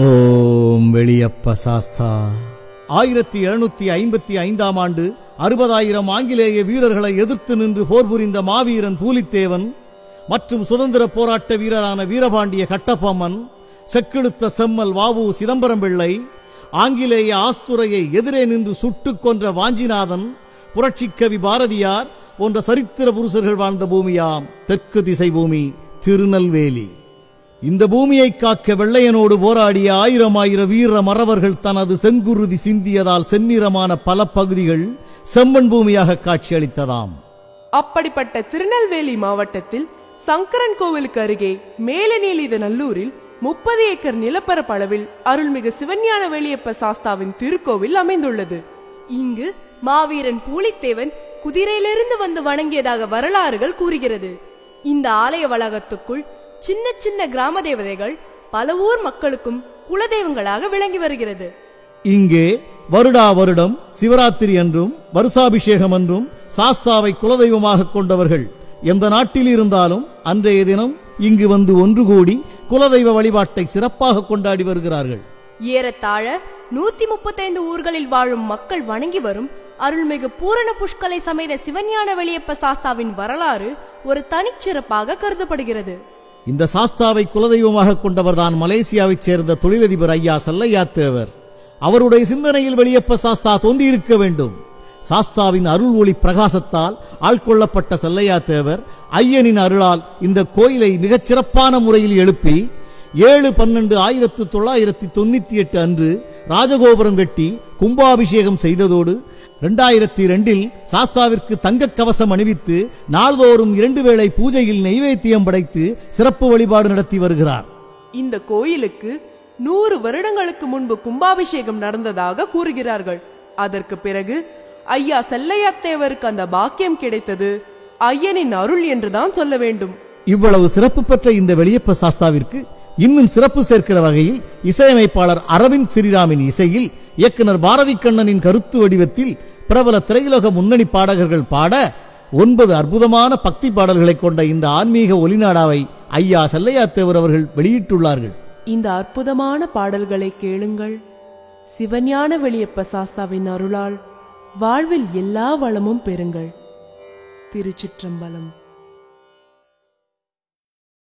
ஓம் வெளியப்ப சாஸ்தா ஆயிரத்தி எழுநூத்தி ஐம்பத்தி ஐந்தாம் ஆண்டு அறுபதாயிரம் ஆங்கிலேய வீரர்களை எதிர்த்து நின்று போர் புரிந்த மாவீரன் பூலித்தேவன் மற்றும் சுதந்திர போராட்ட வீரரான வீரபாண்டிய கட்டபொம்மன் செக்கெழுத்த செம்மல் வாவு சிதம்பரம் பிள்ளை ஆங்கிலேய ஆஸ்துரையை எதிரே நின்று சுட்டுக் கொன்ற வாஞ்சிநாதன் புரட்சிக்கவி பாரதியார் போன்ற சரித்திர புருஷர்கள் வாழ்ந்த பூமியாம் தெற்கு திசை பூமி திருநெல்வேலி இந்த பூமியை காக்க வெள்ளையனோடு போராடிய ஆயிரம் ஆயிரம் வீர மறவர்கள் தனது செங்குருதி சிந்தியதால் செந்நிறமான பல பகுதிகள் செம்மண் பூமியாக காட்சியளித்ததாம் அப்படிப்பட்ட திருநெல்வேலி மாவட்டத்தில் சங்கரன் கோவிலுக்கு அருகே மேலநீலித நல்லூரில் முப்பது ஏக்கர் நிலப்பரப்பளவில் அருள்மிகு சிவஞான வெளியப்ப சாஸ்தாவின் திருக்கோவில் அமைந்துள்ளது இங்கு மாவீரன் பூலித்தேவன் குதிரையிலிருந்து வந்து வணங்கியதாக வரலாறுகள் கூறுகிறது இந்த ஆலய வளாகத்துக்குள் சின்ன சின்ன கிராம தேவதைகள் பல ஊர் மக்களுக்கும் குலதெய்வங்களாக விளங்கி வருகிறது இங்கே வருடா வருடம் சிவராத்திரி என்றும் வருஷாபிஷேகம் என்றும் சாஸ்தாவை குலதெய்வமாக கொண்டவர்கள் எந்த நாட்டில் இருந்தாலும் அன்றைய தினம் இங்கு வந்து ஒன்று கூடி குலதெய்வ வழிபாட்டை சிறப்பாக கொண்டாடி வருகிறார்கள் ஏறத்தாழ நூத்தி முப்பத்தைந்து ஊர்களில் வாழும் மக்கள் வணங்கி வரும் அருள்மிகு பூரண புஷ்கலை சமேத சிவஞான வெளியப்ப சாஸ்தாவின் வரலாறு ஒரு தனிச்சிறப்பாக கருதப்படுகிறது இந்த சாஸ்தாவை குலதெய்வமாக கொண்டவர்தான் மலேசியாவைச் சேர்ந்த தொழிலதிபர் ஐயா செல்லையா தேவர் அவருடைய சிந்தனையில் வெளியப்ப சாஸ்தா தோன்றியிருக்க வேண்டும் சாஸ்தாவின் அருள் ஒளி பிரகாசத்தால் ஆட்கொள்ளப்பட்ட செல்லையா தேவர் ஐயனின் அருளால் இந்த கோயிலை மிகச் சிறப்பான முறையில் எழுப்பி ஏழு பன்னெண்டு ஆயிரத்து தொள்ளாயிரத்தி தொண்ணூத்தி எட்டு அன்று ராஜகோபுரம் கட்டி கும்பாபிஷேகம் செய்ததோடு இரண்டாயிரத்தி ரெண்டில் சாஸ்தாவிற்கு தங்கக் கவசம் அணிவித்து நாள்தோறும் இரண்டு வேளை பூஜையில் நெய்வேத்தியம் படைத்து சிறப்பு வழிபாடு நடத்தி வருகிறார் இந்த கோயிலுக்கு நூறு வருடங்களுக்கு முன்பு கும்பாபிஷேகம் நடந்ததாக கூறுகிறார்கள் அதற்கு பிறகு ஐயா செல்லையாத்தேவருக்கு அந்த பாக்கியம் கிடைத்தது ஐயனின் அருள் என்றுதான் சொல்ல வேண்டும் இவ்வளவு சிறப்பு பெற்ற இந்த வெளியப்ப சாஸ்தாவிற்கு இன்னும் சிறப்பு சேர்க்கிற வகையில் இசையமைப்பாளர் அரவிந்த் ஸ்ரீராமின் இசையில் இயக்குனர் பாரதி கண்ணனின் கருத்து வடிவத்தில் பிரபல திரையுலக முன்னணி பாடகர்கள் பாட ஒன்பது அற்புதமான பக்தி பாடல்களை கொண்ட இந்த ஆன்மீக ஒலிநாடாவை ஐயா செல்லையாத்தேவர் அவர்கள் வெளியிட்டுள்ளார்கள் இந்த அற்புதமான பாடல்களை கேளுங்கள் சிவஞான வெளியப்ப சாஸ்தாவின் அருளால் வாழ்வில் எல்லா வளமும் பெறுங்கள் திருச்சிற்றம்பலம்